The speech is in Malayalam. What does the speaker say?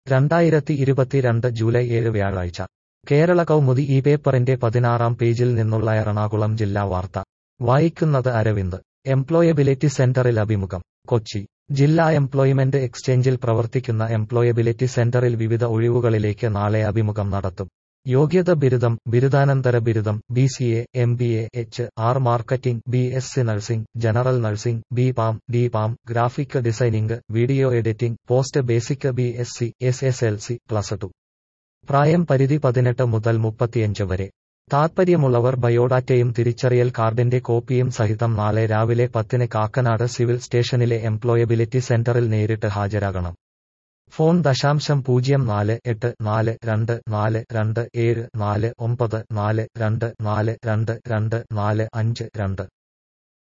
രണ്ടായിരത്തി ഇരുപത്തിരണ്ട് ജൂലൈ ഏഴ് വ്യാഴാഴ്ച കേരള കൗമുദി ഈ പേപ്പറിന്റെ പതിനാറാം പേജിൽ നിന്നുള്ള എറണാകുളം ജില്ലാ വാർത്ത വായിക്കുന്നത് അരവിന്ദ് എംപ്ലോയബിലിറ്റി സെന്ററിൽ അഭിമുഖം കൊച്ചി ജില്ലാ എംപ്ലോയ്മെന്റ് എക്സ്ചേഞ്ചിൽ പ്രവർത്തിക്കുന്ന എംപ്ലോയബിലിറ്റി സെന്ററിൽ വിവിധ ഒഴിവുകളിലേക്ക് നാളെ അഭിമുഖം നടത്തും യോഗ്യത ബിരുദം ബിരുദാനന്തര ബിരുദം B C A M B A H R marketing B S C nursing general nursing B pharm D pharm graphic designing video editing post basic B S C S S L C plus two പ്രായം പരിധി പതിനെട്ട് മുതൽ മുപ്പത്തിയഞ്ച് വരെ താത്പര്യമുള്ളവർ ബയോഡാറ്റയും തിരിച്ചറിയൽ കാർഡിന്റെ കോപ്പിയും സഹിതം നാളെ രാവിലെ പത്തിന് കാക്കനാട് സിവിൽ സ്റ്റേഷനിലെ എംപ്ലോയബിലിറ്റി സെന്ററിൽ നേരിട്ട് ഹാജരാകണം ഫോൺ ദശാംശം പൂജ്യം നാല് എട്ട് നാല് രണ്ട് നാല് രണ്ട് ഏഴ് നാല് ഒമ്പത് നാല് രണ്ട് നാല് രണ്ട് രണ്ട് നാല് അഞ്ച് രണ്ട്